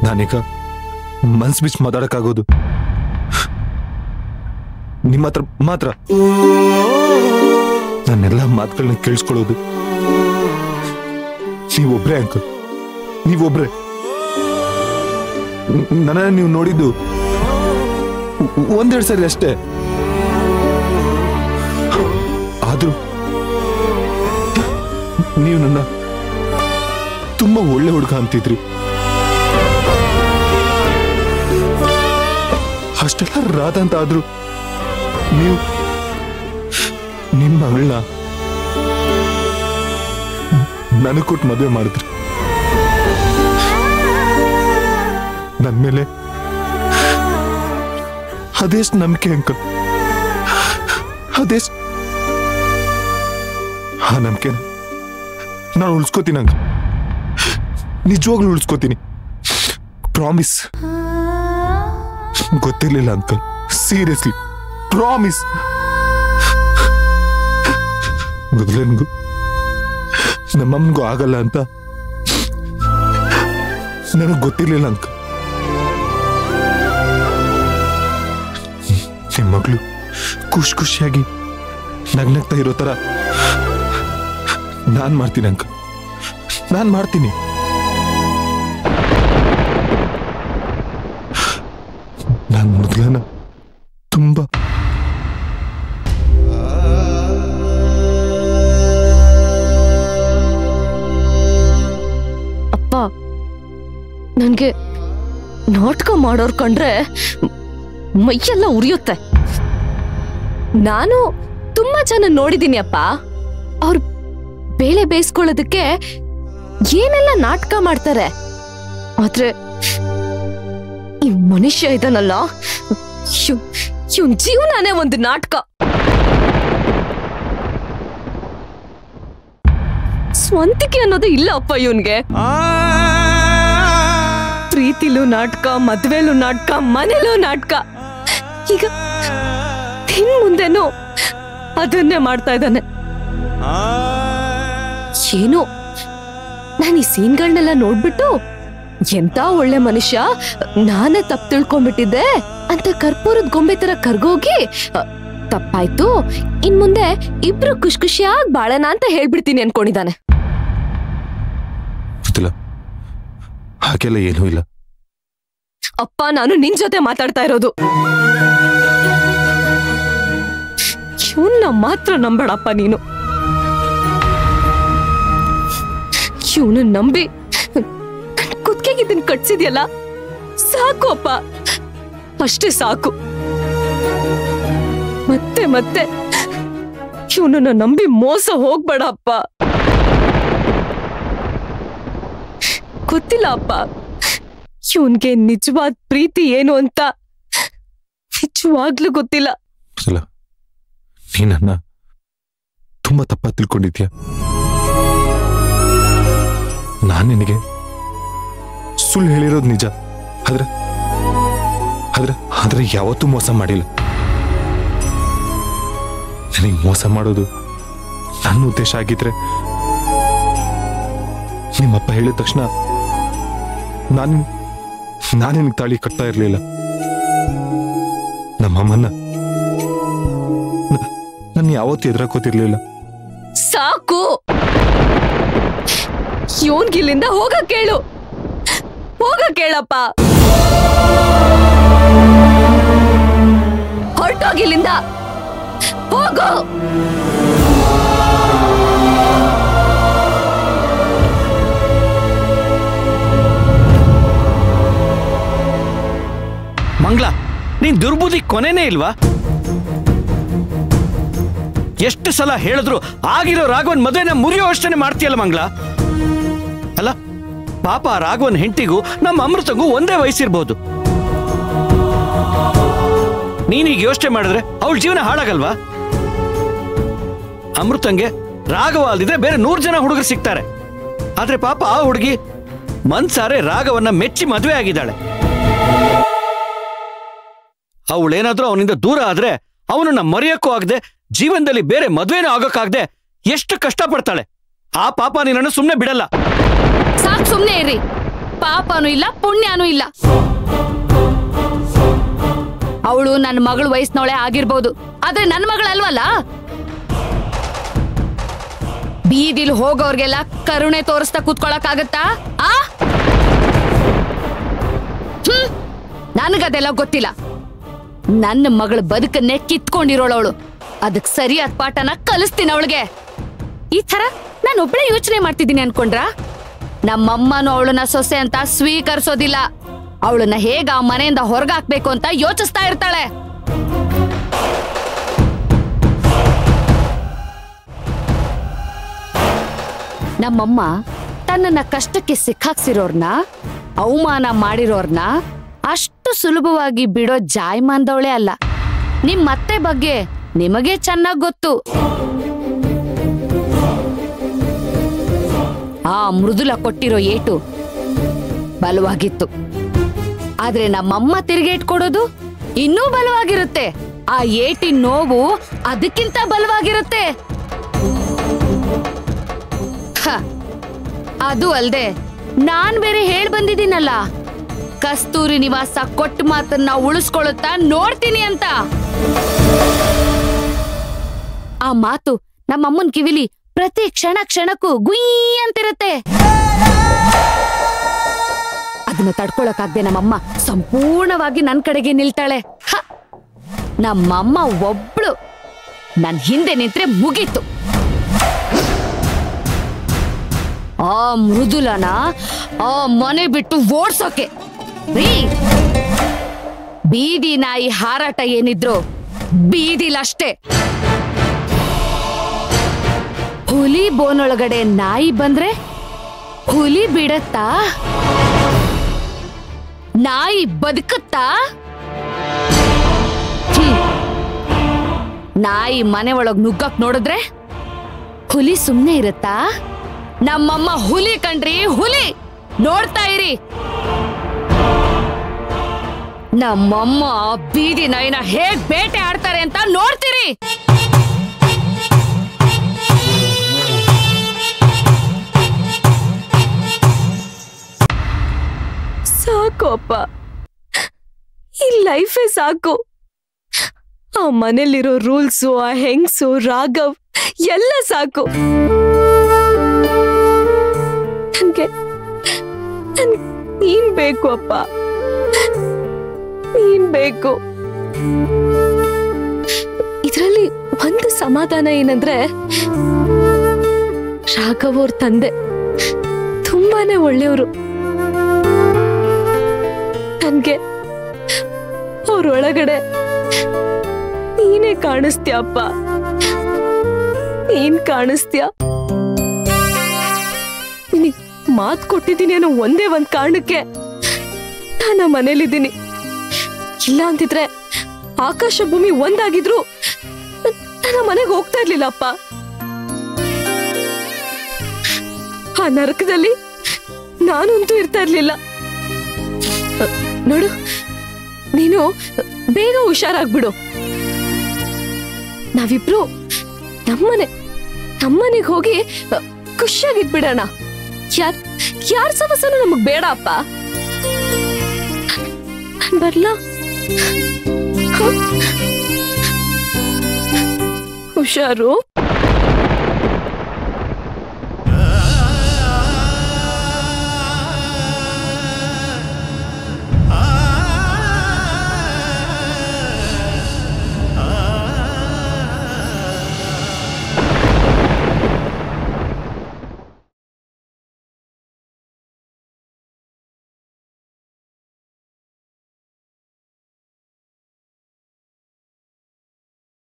ನಾನೀಗ ಮನ್ಸ್ ಬಿಚ್ಚಿ ಮಾತಾಡಕ್ಕಾಗೋದು ನಿಮ್ಮ ಹತ್ರ ಮಾತ್ರ ನನ್ನೆಲ್ಲ ಮಾತುಗಳನ್ನ ಕೇಳಿಸ್ಕೊಳ್ಳೋದು ನೀವೊಬ್ರೇ ಅಂಕಲ್ ನೀವೊಬ್ರೇ ನನ್ನ ನೀವು ನೋಡಿದ್ದು ಒ- ಒಂದೆರಡು ಸರಿ ಅಷ್ಟೇ ಆದ್ರೂ ನೀವು ನನ್ನ ತುಂಬಾ ಒಳ್ಳೆ ಹುಡುಗ ಅಂತಿದ್ರಿ ಅಷ್ಟೆಲ್ಲ ರಾಧ ಅಂತ ಆದ್ರು ನೀವು ನಿಮ್ಮ ಮಗಳನ್ನ ನನಗ್ ಕೊಟ್ಟು ಮದುವೆ ಮಾಡಿದ್ರಿ ನನ್ ಮೇಲೆ ಅದೆಷ್ಟು ನಂಬಿಕೆ ಅಂಕಲ್ ಅದೆಷ್ಟು ಆ ನಂಬಿಕೆನ ನಾನು ಉಳಿಸ್ಕೋತೀನಿ ಅಂಕಲ್ ನಿಜವಾಗ್ಲೂ ಉಳಿಸ್ಕೋತೀನಿ ಪ್ರಾಮಿಸ್ ಗೊತ್ತಿರ್ಲಿಲ್ಲ ಅಂಕಲ್ ಸೀರಿಯಸ್ಲಿ ಪ್ರಾಮಿಸ್ ಮೊದಲನಿಗೂ ನಮ್ಮಮ್ಮನಿಗೂ ಆಗಲ್ಲ ಅಂತ ನನಗೆ ಗೊತ್ತಿರ್ಲಿಲ್ಲ ಅಂಕಲ್ ನಿಮ್ಮ ಮಗಳು ಖುಷಿ ಖುಷಿಯಾಗಿ ನಗ್ನಗ್ತಾ ಇರೋ ತರ ನಾನ್ ಮಾಡ್ತೀನಿ ಅಂಕಲ್ ನಾನ್ ಮಾಡ್ತೀನಿ ನಾನ್ ಮೊದಲನ ತುಂಬಾ ಅಪ್ಪ ನನ್ಗೆ ನಾಟಕ ಮಾಡೋರ್ ಕಂಡ್ರೆ ಮೈಯೆಲ್ಲ ಉರಿಯುತ್ತೆ ನಾನು ತುಂಬಾ ಜನ ನೋಡಿದೀನಿ ಅಪ್ಪ ಅವ್ರು ಬೇಳೆ ಬೇಯಿಸ್ಕೊಳ್ಳೋದಕ್ಕೆ ಏನೆಲ್ಲ ನಾಟಕ ಮಾಡ್ತಾರೆ ಆದ್ರೆ ಈ ಮನುಷ್ಯ ಇದನ್ನಲ್ಲ ಇವನ್ ಜೀವನನೇ ಒಂದು ನಾಟಕ ಸ್ವಂತಿಕೆ ಅನ್ನೋದು ಇಲ್ಲ ಅಪ್ಪ ಇವನ್ಗೆ ಪ್ರೀತಿಲೂ ನಾಟಕ ಮದ್ವೆಲೂ ನಾಟಕ ಮನೇಲೂ ನಾಟಕ ಈಗ ಇನ್ ಮುಂದೆನೂ ಅದನ್ನೇ ಮಾಡ್ತಾ ಇದ್ದಾನೆ ಏನು ನಾನು ಈ ಸೀನ್ಗಳನ್ನೆಲ್ಲ ನೋಡ್ಬಿಟ್ಟು ಎಂತ ಒಳ್ಳೆ ಮನುಷ್ಯ ನಾನೇ ತಪ್ಪು ತಿಳ್ಕೊಂಡ್ಬಿಟ್ಟಿದ್ದೆ ಅಂತ ಕರ್ಪೂರದ ಗೊಂಬೆ ತರ ಕರ್ಗೋಗಿ ಅ, ತಪ್ಪಾಯ್ತು ಇನ್ ಮುಂದೆ ಇಬ್ರು ಖುಷಿ ಖುಷಿಯಾಗಿ ಬಾಳಣ ಅಂತ ಹೇಳ್ಬಿಡ್ತೀನಿ ಅನ್ಕೊಂಡಿದ್ದಾನೆ ಗೊತ್ತಿಲ್ಲ ಹಾಗೆಲ್ಲ ಏನೂ ಇಲ್ಲ ಅಪ್ಪ ನಾನು ನಿನ್ ಜೊತೆ ಮಾತಾಡ್ತಾ ಇರೋದು ಇವನ್ನ ಮಾತ್ರ ನಂಬೇಡಪ್ಪ ನೀನು ಇವನು ನಂಬಿ ಕುತ್ಕೆಗೆ ಇದನ್ ಕಟ್ಸಿದ್ಯಲ್ಲ ಸಾಕು ಅಪ್ಪ ಅಷ್ಟೇ ಸಾಕು ಮತ್ತೆ ಮತ್ತೆ ಇವನನ್ನ ನಂಬಿ ಮೋಸ ಹೋಗ್ಬೇಡ ಅಪ್ಪ ಗೊತ್ತಿಲ್ಲ ಅಪ್ಪ ಇವನ್ಗೆ ನಿಜವಾದ ಪ್ರೀತಿ ಏನು ಅಂತ ನಿಜವಾಗ್ಲೂ ಗೊತ್ತಿಲ್ಲ ಗೊತ್ತಿಲ್ಲ ನೀ ನನ್ನ ತುಂಬಾ ತಪ್ಪ ತಿಳ್ಕೊಂಡಿದ್ಯಾ ನಾನು ನಿನಗೆ ಸುಳ್ಳು ಹೇಳಿರೋದು ನಿಜ ಆದ್ರೆ ಆದ್ರೆ ಆದ್ರೆ ಯಾವತ್ತೂ ಮೋಸ ಮಾಡಿಲ್ಲ ನನಗೆ ಮೋಸ ಮಾಡೋದು ನನ್ನ ಉದ್ದೇಶ ಆಗಿದ್ರೆ ನಿಮ್ಮಪ್ಪ ಹೇಳಿದ ತಕ್ಷಣ ನಾನು ನಾನು ನಿನಗೆ ತಾಳಿ ಕಟ್ತಾ ಇರ್ಲಿಲ್ಲ ನಮ್ಮಮ್ಮನ್ನ ನಾನು ಯಾವತ್ತೂ ಎದುರಾಕೋತಿರ್ಲಿಲ್ಲ ಸಾಕು ಇವನ್ಗಿಲ್ಲಿಂದ ಹೋಗ ಕೇಳು ಹೋಗ ಕೇಳಪ್ಪ ಹೊರಟೋಗಿಲ್ಲಿಂದ ಹೋಗು ಮಂಗ್ಲ ನೀನ್ ದುರ್ಬುದ್ಧಿ ಕೊನೆನೇ ಇಲ್ವಾ ಎಷ್ಟು ಸಲ ಹೇಳಿದ್ರು ಆಗಿರೋ ರಾಘವನ್ ಮದುವೆನ ಮುರಿಯೋ ಅಷ್ಟೇ ಮಾಡ್ತೀಯಲ್ಲ ಮಂಗ್ಲ ಅಲ್ಲ ಪಾಪ ಆ ರಾಘವನ್ ಹೆಂಡತಿಗೂ ನಮ್ಮ ಅಮೃತಗೂ ಒಂದೇ ವಯಸ್ಸಿರ್ಬೋದು ನೀನೀಗ ಯೋಚನೆ ಮಾಡಿದ್ರೆ ಅವಳ ಜೀವನ ಹಾಳಾಗಲ್ವಾ ಅಮೃತಂಗೆ ರಾಘವ ಅಲ್ದಿದ್ರೆ ಬೇರೆ ನೂರು ಜನ ಹುಡುಗರು ಸಿಗ್ತಾರೆ ಆದ್ರೆ ಪಾಪ ಆ ಹುಡುಗಿ ಮನ್ಸಾರೆ ರಾಘವನ್ನ ಮೆಚ್ಚಿ ಮದುವೆ ಆಗಿದ್ದಾಳೆ ಅವಳೇನಾದ್ರೂ ಅವನಿಂದ ದೂರ ಆದ್ರೆ ಅವನನ್ನ ಮರೆಯಕ್ಕೂ ಆಗದೆ ಜೀವನದಲ್ಲಿ ಬೇರೆ ಮದ್ವೆನೂ ಆಗೋಕ್ಕಾಗದೆ ಎಷ್ಟು ಕಷ್ಟಪಡ್ತಾಳೆ ಆ ಪಾಪ ನಿನ್ನನ್ನು ಸುಮ್ಮನೆ ಬಿಡಲ್ಲ ಸಾಕ್ ಸುಮ್ನೆ ಇರ್ರಿ ಪಾಪನೂ ಇಲ್ಲ ಪುಣ್ಯನೂ ಇಲ್ಲ ಅವಳು ನನ್ನ ಮಗಳ ವಯಸ್ಸಿನವಳೆ ಆಗಿರ್ಬೋದು ಆದ್ರೆ ನನ್ನ ಮಗಳಲ್ವಲ್ಲ ಬೀದಿಲ್ ಹೋಗೋರ್ಗೆಲ್ಲ ಕರುಣೆ ತೋರಿಸ್ತಾ ಕೂತ್ಕೊಳಕ್ಕಾಗತ್ತಾ ಆ ಹ್ಮ್ ನನಗದೆಲ್ಲ ಗೊತ್ತಿಲ್ಲ ನನ್ನ ಮಗಳ ಬದುಕನ್ನೇ ಕಿತ್ಕೊಂಡಿರೋಳವಳು ಅದಕ್ ಸರಿಯಾದ ಪಾಠನ ಕಲಿಸ್ತೀನಿ ಅವಳಿಗೆ ಈ ತರ ನಾನು ಒಬ್ಳೆ ಯೋಚನೆ ಮಾಡ್ತಿದ್ದೀನಿ ಅನ್ಕೊಂಡ್ರ ನಮ್ಮಮ್ಮನೂ ಅವಳನ್ನ ಸೊಸೆ ಅಂತ ಸ್ವೀಕರಿಸೋದಿಲ್ಲ ಅವಳನ್ನ ಹೇಗ ಆ ಮನೆಯಿಂದ ಹೊರಗಾಕ್ಬೇಕು ಅಂತ ಯೋಚಿಸ್ತಾ ಇರ್ತಾಳೆ ನಮ್ಮಮ್ಮ ತನ್ನನ್ನ ಕಷ್ಟಕ್ಕೆ ಸಿಕ್ಕಾಕ್ಸಿರೋರ್ನ ಅವಮಾನ ಮಾಡಿರೋರ್ನ ಅಷ್ಟು ಸುಲಭವಾಗಿ ಬಿಡೋ ಜಾಯ್ಮಾನ್ದವಳೇ ಅಲ್ಲ ನಿಮ್ ಅತ್ತೆ ಬಗ್ಗೆ ನಿಮಗೆ ಚೆನ್ನಾಗ್ ಗೊತ್ತು ಆ ಮೃದುಲ ಕೊಟ್ಟಿರೋ ಏಟು ಬಲವಾಗಿತ್ತು ಆದ್ರೆ ನಮ್ಮಮ್ಮ ತಿರುಗಿ ಇಟ್ಕೊಡೋದು ಇನ್ನೂ ಬಲವಾಗಿರುತ್ತೆ ಆ ಏಟಿನ ನೋವು ಅದಕ್ಕಿಂತ ಬಲವಾಗಿರುತ್ತೆ ಹ, ಅದು ಅಲ್ದೆ ನಾನ್ ಬೇರೆ ಹೇಳ್ ಬಂದಿದ್ದೀನಲ್ಲ ಕಸ್ತೂರಿ ನಿವಾಸ ಕೊಟ್ಟ ಮಾತನ್ನ ಉಳಿಸ್ಕೊಳುತ್ತಾ ನೋಡ್ತೀನಿ ಅಂತ ಆ ಮಾತು ನಮ್ಮಮ್ಮನ್ ಕಿವಿಲಿ ಪ್ರತಿ ಕ್ಷಣ ಕ್ಷಣಕ್ಕೂ ಗುಯ್ ಅಂತಿರುತ್ತೆ ಅದನ್ನ ತಡ್ಕೊಳಕ್ಕಾಗ್ದೆ ನಮ್ಮಮ್ಮ ಸಂಪೂರ್ಣವಾಗಿ ನನ್ ಕಡೆಗೆ ನಿಲ್ತಾಳೆ ಹ! ನಮ್ಮಮ್ಮ ಒಬ್ಳು ನನ್ ಹಿಂದೆ ನಿಂತ್ರೆ ಮುಗೀತು ಆ ಮೃದುಲನ ಆ ಮನೆ ಬಿಟ್ಟು ಓಡ್ಸೋಕೆ ರೀ ಬೀದಿ ನಾಯಿ ಹಾರಾಟ ಏನಿದ್ರು ಬೀದಿಲಷ್ಟೇ ಹುಲಿ ಬೋನೊಳಗಡೆ ನಾಯಿ ಬಂದ್ರೆ ಹುಲಿ ಬಿಡತ್ತಾ ನಾಯಿ ಬದುಕುತ್ತಾ ಹ್ಮ್. ನಾಯಿ ಮನೆ ಒಳಗ್ ನುಗ್ಗಕ್ ನೋಡಿದ್ರೆ ಹುಲಿ ಸುಮ್ನೆ ಇರತ್ತಾ ನಮ್ಮಮ್ಮ ಹುಲಿ ಕಣ್ರಿ ಹುಲಿ ನೋಡ್ತಾ ಇರಿ ನಮ್ಮಮ್ಮ ಆ ಬೀದಿ ನಾಯಿನ ಹೇಗ್ ಬೇಟೆ ಆಡ್ತಾರೆ ಅಂತ ನೋಡ್ತೀರಿ ಸಾಕು ಅಪ್ಪ ಈ ಲೈಫೇ ಸಾಕು ಆ ಮನೇಲಿರೋ ರೂಲ್ಸು ಆ ಹೆಂಗ್ಸು ರಾಘವ್ ಎಲ್ಲ ಸಾಕು ನನ್ಗೆ ನನ್ಗೆ ನೀನ್ ಬೇಕು ಅಪ್ಪ ನೀನ್ ಬೇಕು ಇದ್ರಲ್ಲಿ ಒಂದು ಸಮಾಧಾನ ಏನಂದ್ರೆ ರಾಘವ್ ಅವ್ರ ತಂದೆ ತುಂಬಾನೇ ಒಳ್ಳೆಯವರು ನನ್ಗೆ ಅವ್ರೊಳಗಡೆ ನೀನೇ ಕಾಣಿಸ್ತೀಯಪ್ಪ ನೀನ್ ಕಾಣಿಸ್ತೀಯ ನಿನಗ್ ಮಾತ್ ಕೊಟ್ಟಿದ್ದೀನಿ ಅನ್ನೋ ಒಂದೇ ಒಂದ್ ಕಾರಣಕ್ಕೆ ನಾನು ಆ ಮನೇಲಿದ್ದೀನಿ ಇಲ್ಲ ಅಂತಿದ್ರೆ ಆಕಾಶ ಭೂಮಿ ಒಂದಾಗಿದ್ರು ನಾನು ಮನೆಗೆ ಹೋಗ್ತಾ ಇರ್ಲಿಲ್ಲಪ್ಪ ಆ ನರಕದಲ್ಲಿ ನಾನಂತೂ ಇರ್ತಾ ಇರ್ಲಿಲ್ಲ ಅ, ನೋಡು ನೀನು ಬೇಗ ಹುಷಾರಾಗ್ಬಿಡು ನಾವಿಬ್ರು ನಮ್ಮನೆ ನಮ್ಮನೆಗೆ ಹೋಗಿ ಅ, ಖುಷಿಯಾಗಿದ್ಬಿಡೋಣ ಯಾರ್ ಯಾರ್ ಸಮಸ್ಯೆನೂ ನಮಗ್ ಬೇಡ ಅಪ್ಪ ನಾನ್ ಬರ್ಲಾ ಹ? ಹುಷಾರು